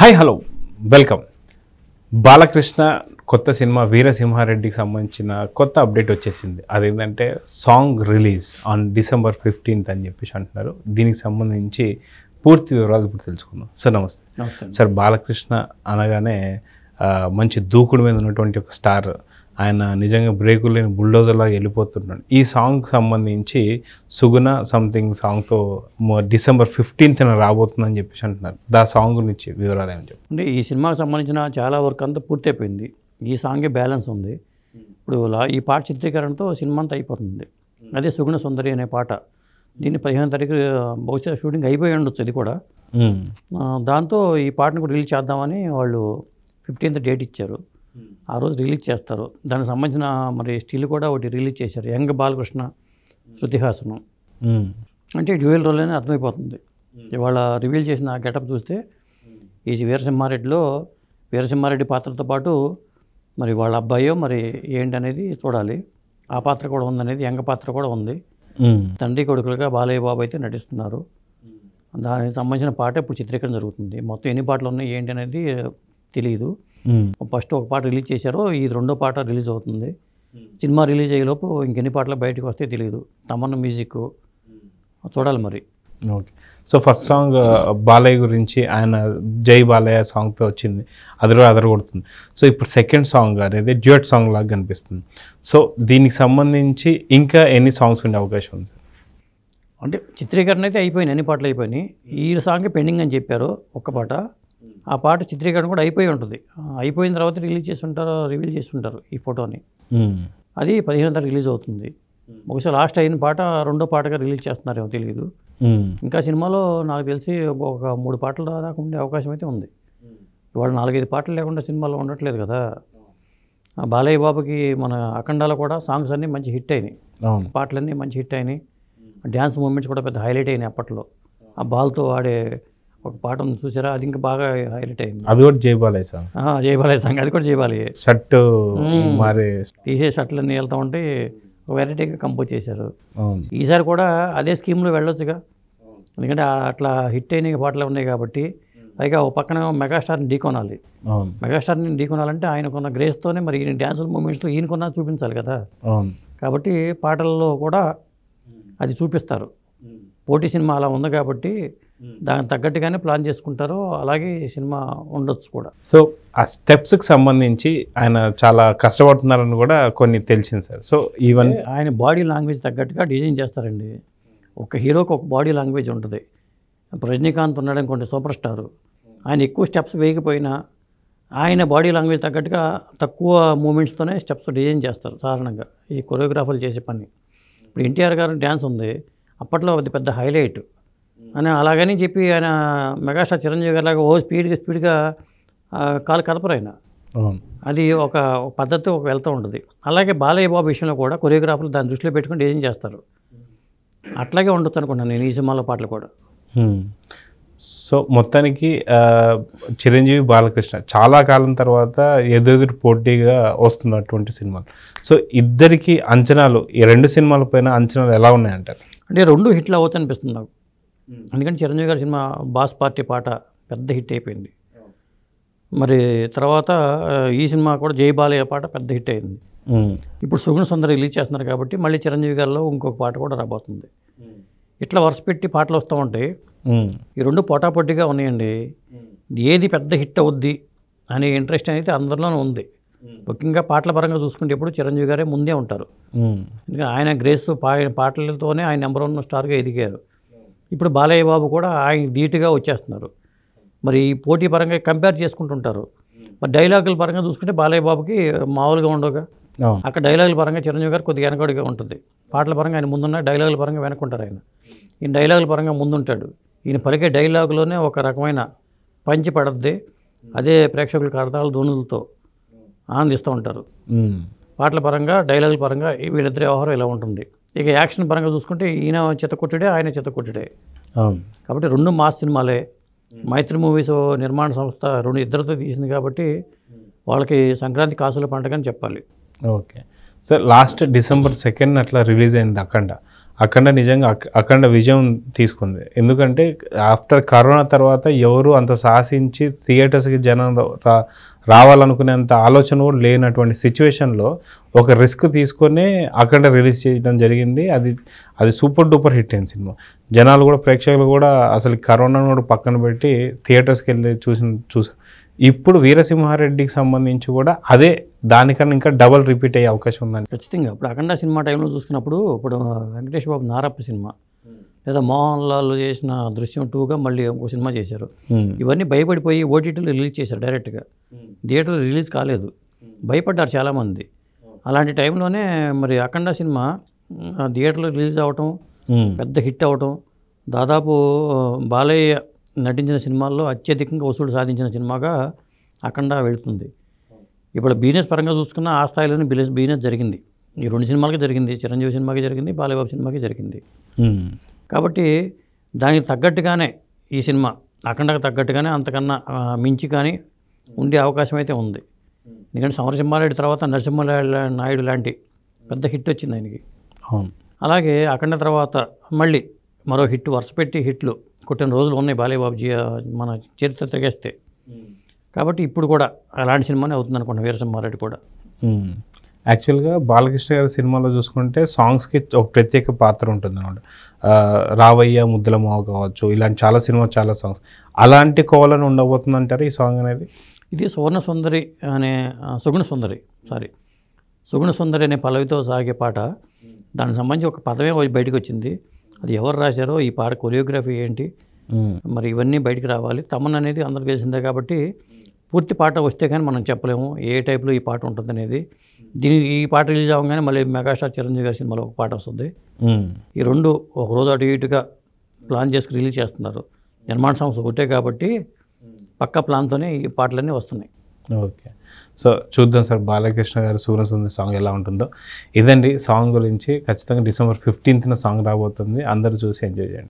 Hi hello welcome Balakrishna కొత్త cinema వీరసింహారెడ్డికి సంబంధించిన కొత్త అప్డేట్ వచ్చేసింది అదేంటంటే song release on December fifteenth అని చెప్పేసి అంటున్నారు దీనికి సంబంధించి పూర్తి వివరాలు ఇప్పుడు తెలుసుకుందాం సార్ నమస్తే నమస్తే సార్ బాలకృష్ణ అనగానే ఆ, మంచి దూకుడు మీద ఉన్నటువంటి ఒక స్టార్ ఆయన నిజంగా బ్రేకులు లేని బుల్డోజర్ లాగా వెళ్ళిపోతున్నాడు ఈ సాంగ్కి సంబంధించి సుగుణ సంథింగ్ సాంగ్తో డిసెంబర్ ఫిఫ్టీన్త్న రాబోతుందని చెప్పేసి అంటున్నారు దా సాంగ్ గురించి వివరాలు ఏమని చెప్పు అంటే ఈ సినిమాకి సంబంధించిన చాలా వర్క్ అంతా పూర్తయిపోయింది ఈ సాంగే బ్యాలెన్స్ ఉంది ఇప్పుడు లా- ఈ పాట చిత్రీకరణతో సినిమా అంతా అయిపోతుంది అదే సుగుణ సుందరి అనే పాట దీన్ని పదిహేను తారీఖు బహుశా షూటింగ్ అయిపోయి ఉండొచ్చు ఇది కూడా మ్మ్. ఆ, దాంతో ఈ పాటను కూడా రిలీజ్ చేద్దామని వాళ్ళు ఫిఫ్టీన్త్ డేట్ ఇచ్చారు ఆ రోజు రిలీజ్ చేస్తారు దానికి సంబంధించిన మరి స్టిల్ కూడా ఒకటి రిలీజ్ చేశారు యంగ్ బాలకృష్ణ శృతిహాసనం మ్మ్. అంటే డ్యూయల్ రోల్ అని అర్థమైపోతుంది ఇవాళ రివీల్ చేసిన గెటప్ చూస్తే ఈ వీరసింహారెడ్డిలో వీరసింహారెడ్డి పాత్రతో పాటు మరి వాళ్ళ అబ్బాయో మరి ఏంటనేది చూడాలి ఆ పాత్ర కూడా ఉందనేది యంగ పాత్ర కూడా ఉంది మ్మ్. తండ్రి కొడుకులుగా బాలయ్య బాబు అయితే నటిస్తున్నారు దానికి సంబంధించిన పాట ఇప్పుడు చిత్రీకరణ జరుగుతుంది మొత్తం ఎన్ని పాటలు ఉన్నాయి ఏంటి అనేది తెలియదు మ్మ్. ఫస్ట్ ఒక పాట రిలీజ్ చేశారో ఈ రెండో పాట రిలీజ్ అవుతుంది సినిమా రిలీజ్ అయ్యేలోపు ఇంకెన్ని పాటలు బయటకు వస్తే తెలియదు తమన్న మ్యూజిక్ చూడాలి మరి okay so first song Balayya గురించి ఆయన జై బాలయ్య సాంగ్తో వచ్చింది అది కూడా అదరగొడుతుంది సో ఇప్పుడు సెకండ్ సాంగ్ అనేది డ్యూయట్ సాంగ్ లాగా కనిపిస్తుంది సో దీనికి సంబంధించి ఇంకా ఎన్ని సాంగ్స్ ఉండే అవకాశం ఉంది సార్ అంటే చిత్రీకరణ అయితే అయిపోయినాయి అన్ని పాటలు అయిపోయినాయి ఈ సాంగ్ పెండింగ్ అని చెప్పారు ఒక్క పాట ఆ పాట చిత్రీకరణ కూడా అయిపోయి ఉంటుంది ఆ, అయిపోయిన తర్వాత రిలీజ్ చేసి ఉంటారు రివీల్ చేసి ఉంటారు ఈ ఫోటోని మ్మ్. అది పదిహేను తారీఖు రిలీజ్ అవుతుంది బహుశా లాస్ట్ అయిన పాట రెండో పాటగా రిలీజ్ చేస్తున్నారేమో తెలియదు మ్మ్. ఇంకా సినిమాలో నాకు తెలిసి ఒక మూడు పాటలు దాకా ఉండే అవకాశం అయితే ఉంది ఇవాళ నాలుగైదు పాటలు లేకుండా సినిమాలో ఉండట్లేదు కదా ఆ బాలయ్య బాబుకి మన అఖండాలో కూడా సాంగ్స్ అన్నీ మంచి హిట్ అయినాయి అవును పాటలన్నీ మంచి హిట్ అయినాయి డ్యాన్స్ మూమెంట్స్ కూడా పెద్ద హైలైట్ అయినాయి అప్పట్లో ఆ బాల్తో ఆడే ఒక పాట ఉంది చూసారా అది ఇంకా బాగా హైలైట్ అయింది అది కూడా జై బాలయ్య సాంగ్స్ ఆ, జయబాలయ్య సంగ అది కూడా జయబాలయ్య షర్ట్ మారే తీసే షర్ట్లన్నీ వెళ్తూ ఉంటే ఒక వెరైటీగా కంపోజ్ చేశారు అవును ఈసారి కూడా అదే స్కీమ్లో వెళ్ళొచ్చుగా ఎందుకంటే ఆ అట్లా హిట్ అయిన పాటలు ఉన్నాయి కాబట్టి పైగా ఒక పక్కన మెగాస్టార్ని ఢీకొనాలి అవును మెగాస్టార్ని ఢీకొనాలంటే ఆయనకున్న గ్రేస్తోనే మరి ఈయన డ్యాన్సుల మూమెంట్స్లో ఈయనకున్న చూపించాలి కదా అవును కాబట్టి పాటల్లో కూడా అది చూపిస్తారు పోటీ సినిమా అలా ఉంది కాబట్టి దానికి తగ్గట్టుగానే ప్లాన్ చేసుకుంటారు అలాగే ఈ సినిమా ఉండొచ్చు కూడా సో ఆ స్టెప్స్కి సంబంధించి ఆయన చాలా కష్టపడుతున్నారని కూడా కొన్ని తెలిసింది సార్ సో ఈవెన్ ఆయన బాడీ లాంగ్వేజ్ తగ్గట్టుగా డిజైన్ చేస్తారండి ఒక హీరోకి ఒక బాడీ లాంగ్వేజ్ ఉంటుంది ఇప్పుడు రజనీకాంత్ ఉన్నాడు అనుకోండి సూపర్ స్టార్ ఆయన ఎక్కువ స్టెప్స్ వేయకపోయినా ఆయన బాడీ లాంగ్వేజ్ తగ్గట్టుగా తక్కువ మూమెంట్స్తోనే స్టెప్స్ డిజైన్ చేస్తారు సాధారణంగా ఈ కొరియోగ్రాఫర్లు చేసే పని ఇప్పుడు ఎన్టీఆర్ గారు డ్యాన్స్ ఉంది అప్పట్లో అది పెద్ద హైలైట్ అని అలాగని చెప్పి ఆయన మెగాస్టార్ చిరంజీవి గారి లాగా ఓ స్పీడ్గా స్పీడ్గా ఆ, కాలు కదపరు ఆయన అవును అది ఒక ఒక పద్ధతి ఒక వెళ్తూ ఉంటుంది అలాగే బాలయ్య బాబు విషయంలో కూడా కొరియోగ్రాఫర్లు దాన్ని దృష్టిలో పెట్టుకుని డిజైన్ చేస్తారు అట్లాగే ఉండొచ్చు అనుకుంటున్నాను నేను ఈ సినిమాలో పాటలు కూడా Hmm. సో మొత్తానికి ఆ, చిరంజీవి బాలకృష్ణ చాలా కాలం తర్వాత ఎదురెదురు పోటీగా వస్తున్నటువంటి సినిమాలు సో ఇద్దరికి అంచనాలు ఈ రెండు సినిమాల పైన అంచనాలు ఎలా ఉన్నాయంటారు అంటే రెండు హిట్లు అవ్వచ్చు అనిపిస్తుంది నాకు ఎందుకంటే చిరంజీవి గారి సినిమా బాస్ పార్టీ పాట పెద్ద హిట్ అయిపోయింది మరి తర్వాత ఆ, ఈ సినిమా కూడా జై బాలయ్య పాట పెద్ద హిట్ అయింది Hmm. ఇప్పుడు సుగుణ సుందరి రిలీజ్ చేస్తున్నారు కాబట్టి మళ్ళీ చిరంజీవి గారిలో ఇంకొక పాట కూడా రాబోతుంది ఇట్లా వరుస పెట్టి పాటలు వస్తూ ఉంటాయి Hmm. ఈ రెండు పోటాపోటీగా ఉన్నాయండి ఏది పెద్ద హిట్ అవుద్ది అనే ఇంట్రెస్ట్ అనేది అందరిలోనూ ఉంది ముఖ్యంగా పాటల పరంగా చూసుకుంటే ఎప్పుడు చిరంజీవి గారే ముందే ఉంటారు Hmm. ఎందుకంటే ఆయన గ్రేస్ పా పాటలతోనే ఆయన నెంబర్ వన్ స్టార్గా ఎదిగారు ఇప్పుడు బాలయ్య బాబు కూడా ఆయన ధీటుగా వచ్చేస్తున్నారు మరి ఈ పోటీ పరంగా కంపేర్ చేసుకుంటుంటారు మరి డైలాగుల పరంగా చూసుకుంటే బాలయ్య బాబుకి మామూలుగా ఉండవుగా అవును అక్కడ డైలాగుల పరంగా చిరంజీవి గారు కొద్దిగా వెనకడుగా ఉంటుంది పాటల పరంగా ఆయన ముందున్న డైలాగుల పరంగా వెనకుంటారు ఆయన ఈయన డైలాగుల పరంగా ముందుంటాడు ఈయన పలికే డైలాగులోనే ఒక రకమైన పంచి పడద్ది అదే ప్రేక్షకులకు అర్థాలు ధ్వనులతో ఆనందిస్తూ ఉంటారు Hmm. పాటల పరంగా డైలాగుల పరంగా ఈ వీళ్ళిద్దరి వ్యవహారం ఇలా ఉంటుంది ఇక యాక్షన్ పరంగా చూసుకుంటే ఈయన చిత్తకొట్టుడే ఆయన చిత్తకొట్టుడే అవును కాబట్టి రెండు మాస్ సినిమాలే మైత్రి మూవీస్ నిర్మాణ సంస్థ రెండు ఇద్దరితో తీసింది కాబట్టి వాళ్ళకి సంక్రాంతి కాసుల పండుగ అని చెప్పాలి okay sir last December second అట్లా రిలీజ్ అయింది అఖండ అఖండ నిజంగా అఖ- అఖండ విజయం తీసుకుంది ఎందుకంటే ఆఫ్టర్ కరోనా తర్వాత ఎవరు అంత సాహసించి థియేటర్స్కి జనం రా రావాలనుకునేంత ఆలోచన కూడా లేనటువంటి సిచ్యువేషన్లో ఒక రిస్క్ తీసుకొని అఖండ రిలీజ్ చేయడం జరిగింది అది అది సూపర్ డూపర్ హిట్ అయిన సినిమా జనాలు కూడా ప్రేక్షకులు కూడా అసలు కరోనాను కూడా పక్కన పెట్టి థియేటర్స్కి వెళ్ళి చూసిన చూసా ఇప్పుడు వీరసింహారెడ్డికి సంబంధించి కూడా అదే దానికన్నా ఇంకా డబల్ రిపీట్ అయ్యే అవకాశం ఉందండి ఖచ్చితంగా ఇప్పుడు అఖండ సినిమా టైంలో చూసుకున్నప్పుడు ఇప్పుడు వెంకటేష్ బాబు నారప్ప సినిమా లేదా మోహన్ లాల్ చేసిన దృశ్యం టూగా మళ్ళీ ఒక సినిమా చేశారు ఇవన్నీ భయపడిపోయి ఓటీటీలో రిలీజ్ చేశారు డైరెక్ట్గా థియేటర్లో రిలీజ్ కాలేదు భయపడ్డారు చాలామంది అలాంటి టైంలోనే మరి అఖండ సినిమా ఆ, థియేటర్లో రిలీజ్ అవ్వటం ఉమ్. పెద్ద హిట్ అవ్వటం దాదాపు ఆ, బాలయ్య నటించిన సినిమాల్లో అత్యధికంగా వసూలు సాధించిన సినిమాగా అఖండ వెళుతుంది ఇప్పుడు బిజినెస్ పరంగా చూసుకున్న ఆ స్థాయిలోనే బిజినెస్ బిజినెస్ జరిగింది ఈ రెండు సినిమాలకి జరిగింది చిరంజీవి సినిమాకి జరిగింది బాలయ్యబాబు సినిమాకి జరిగింది ఉమ్. కాబట్టి దానికి తగ్గట్టుగానే ఈ సినిమా అఖండకు తగ్గట్టుగానే అంతకన్నా ఆ, మించి కానీ ఉండే అవకాశం అయితే ఉంది ఎందుకంటే సమరసింహారెడ్డి తర్వాత నరసింహ నాయుడు లాంటి పెద్ద హిట్ వచ్చింది ఆయనకి అవును అలాగే అఖండ తర్వాత మళ్ళీ మరో హిట్ వరుస పెట్టి హిట్లు కొట్టిన రోజులు ఉన్నాయి బాలయ్యబాబుజీ ఆ, మన చరిత్ర తిరిగేస్తే కాబట్టి ఇప్పుడు కూడా అలాంటి సినిమానే అవుతుంది అనుకుంటా వీరసింహారెడ్డి కూడా మ్మ్. యాక్చువల్గా బాలకృష్ణ గారి సినిమాలో చూసుకుంటే సాంగ్స్కి ఒక ప్రత్యేక పాత్ర ఉంటుంది అనమాట రావయ్య ముద్దల మావ కావచ్చు ఇలాంటి చాలా సినిమా చాలా సాంగ్స్ అలాంటి కోవలను ఉండబోతుంది అంటారు ఈ సాంగ్ అనేది ఇది సువర్ణ సుందరి అనే ఆ, సుగుణ సుందరి సారీ సుగుణ సుందరి అనే పల్లవితో సాగే పాట దానికి సంబంధించి ఒక పదమే బయటకు వచ్చింది అది ఎవరు రాశారో ఈ పాట కొరియోగ్రఫీ ఏంటి మ్మ్. మరి ఇవన్నీ బయటికి రావాలి తమన్ అనేది అందరికి తెలిసిందే కాబట్టి పూర్తి పాట వస్తే కానీ మనం చెప్పలేము ఏ టైప్లో ఈ పాట ఉంటుంది అనేది దీని ఈ పాట రిలీజ్ అవ్వగానే మళ్ళీ మెగాస్టార్ చిరంజీవి గారి సినిమాలో ఒక పాట వస్తుంది మ్మ్. ఈ రెండు ఒక రోజు అటు ఇటుగా ప్లాన్ చేసుకుని రిలీజ్ చేస్తున్నారు నిర్మాణ సంస్థ ఒకటే కాబట్టి పక్క ప్లాన్తోనే ఈ పాటలన్నీ వస్తున్నాయి ఓకే సో చూద్దాం సార్ బాలకృష్ణ గారి సూర్య సుందరి సాంగ్ ఎలా ఉంటుందో ఇదండి సాంగ్ గురించి ఖచ్చితంగా డిసెంబర్ ఫిఫ్టీన్త్న సాంగ్ రాబోతుంది అందరూ చూసి ఎంజాయ్ చేయండి